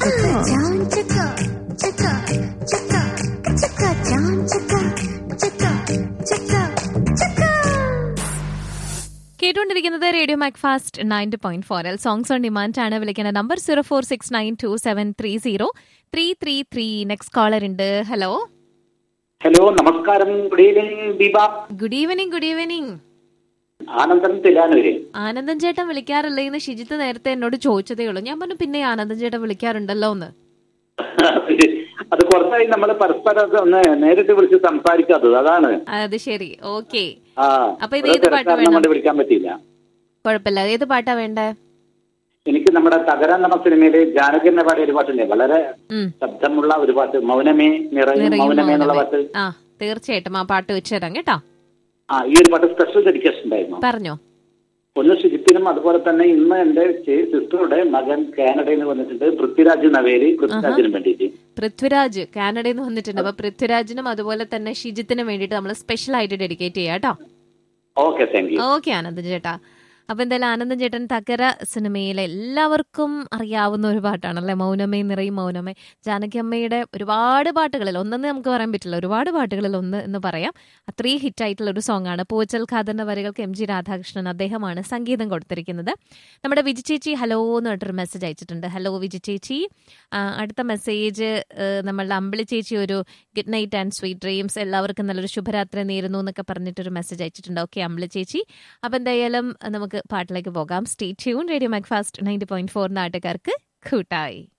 ചക്ക ചാൻ ചക്ക ചക്ക ചക്ക ചക്ക ചാൻ ചക്ക ചക്ക ചക്ക ചക്ക കേട്ടുകൊണ്ടിരിക്കുന്നത് radio mac fast ninety point four L songs on demand ആണ് വിളിക്കുന്ന number zero four six nine two seven three zero three three three next caller ഉണ്ട് ഹലോ ഹലോ നമസ്കാരം good evening Deepa good evening good evening Anandan Thilanur Anandan ചേട്ടൻ വിളിക്കാറില്ലേ എന്ന് ഷിജിത്ത് നേരത്തെ എന്നോട് ചോദിച്ചതേ ഉള്ളൂ ഞാൻ പറഞ്ഞു പിന്നെ ആനന്ദൻ ചേട്ടൻ വിളിക്കാറുണ്ടല്ലോ എന്ന് അത് കുറച്ചായി നമ്മൾ പരസ്പരം ഒന്ന് നേരിട്ട് വിളിച്ച് സംസാരിക്കാത്തത് അതാണ് അത് ശരി ഓക്കെ ആ അപ്പൊ ഇത് ഓരോ ഏത് പാട്ട് തിരക്കാരണം വേണം? കൊണ്ട് വിളിക്കാൻ പറ്റിയില്ല കുഴപ്പമില്ല ഏത് പാട്ടാ വേണ്ടേ എനിക്ക് നമ്മുടെ തകരാൻ എന്ന സിനിമയില് ജാനകിന്റെ പാടിയ ഒരു പാട്ടില്ലേ വളരെ ഉം. ശബ്ദമുള്ള ഒരു പാട്ട് മൗനമേ നിറയും നിറയും മൗനമേ എന്നുള്ള മൗനമേ. പാട്ട് ആ തീർച്ചയായിട്ടും ആ പാട്ട് വെച്ച് തരാം കേട്ടോ ആ ഈ ഒരു പാട്ട് സ്പെഷ്യൽ ഡെഡിക്കേഷൻ ഉണ്ടായിരുന്നു പറഞ്ഞോ ഒന്ന് ശുചിത്തിനും അതുപോലെ തന്നെ ഇന്ന് എന്റെ സിസ്റ്ററുടെ മകൻ കാനഡയിൽ നിന്ന് വന്നിട്ടുണ്ട് പൃഥ്വിരാജ് നവേലി പൃഥ്വിരാജിനും വേണ്ടിയിട്ട് പൃഥ്വിരാജ് കാനഡയിൽ നിന്ന് വന്നിട്ടുണ്ട് അപ്പൊ പൃഥ്വിരാജിനും അതുപോലെ തന്നെ ഷിജിത്തിനും വേണ്ടിയിട്ട് നമ്മൾ സ്പെഷ്യൽ ആയിട്ട് ഡെഡിക്കേറ്റ് ചെയ്യാം കേട്ടോ okay thank you okay Anandan ചേട്ടാ അപ്പൊ എന്തായാലും ആനന്ദൻ ചേട്ടൻ തകര സിനിമയിലെ എല്ലാവർക്കും അറിയാവുന്ന ഒരു പാട്ടാണല്ലേ മൗനമേ നിറയും മൗനമേ ജാനകി അമ്മയുടെ ഒരുപാട് പാട്ടുകളിൽ ഒന്നെന്ന് നമുക്ക് പറയാൻ പറ്റില്ല ഒരുപാട് പാട്ടുകളിൽ ഒന്ന് എന്ന് പറയാം അത്രയും ഹിറ്റ് ആയിട്ടുള്ള ഒരു സോങ് ആണ് പൂച്ചൽ ഖാദറിന്റെ വരികൾക്ക് എം ജി രാധാകൃഷ്ണൻ അദ്ദേഹമാണ് സംഗീതം കൊടുത്തിരിക്കുന്നത് നമ്മുടെ വിജി ചേച്ചി ഹലോ എന്ന് പറഞ്ഞിട്ടൊരു മെസ്സേജ് അയച്ചിട്ടുണ്ട് ഹലോ വിജി ചേച്ചി ആ, അടുത്ത മെസ്സേജ് നമ്മളുടെ അമ്പിളി ചേച്ചി ഒരു good night and sweet dreams എല്ലാവർക്കും നല്ലൊരു ശുഭരാത്രി നേരുന്നു എന്നൊക്കെ പറഞ്ഞിട്ടൊരു മെസ്സേജ് അയച്ചിട്ടുണ്ട് ഓക്കെ അമ്പിളി ചേച്ചി അപ്പം എന്തായാലും നമുക്ക് പാട്ടിലേക്ക് പോകാം stay tune radio mac fast ninety point four നാട്ടുകാർക്ക് കൂട്ടായി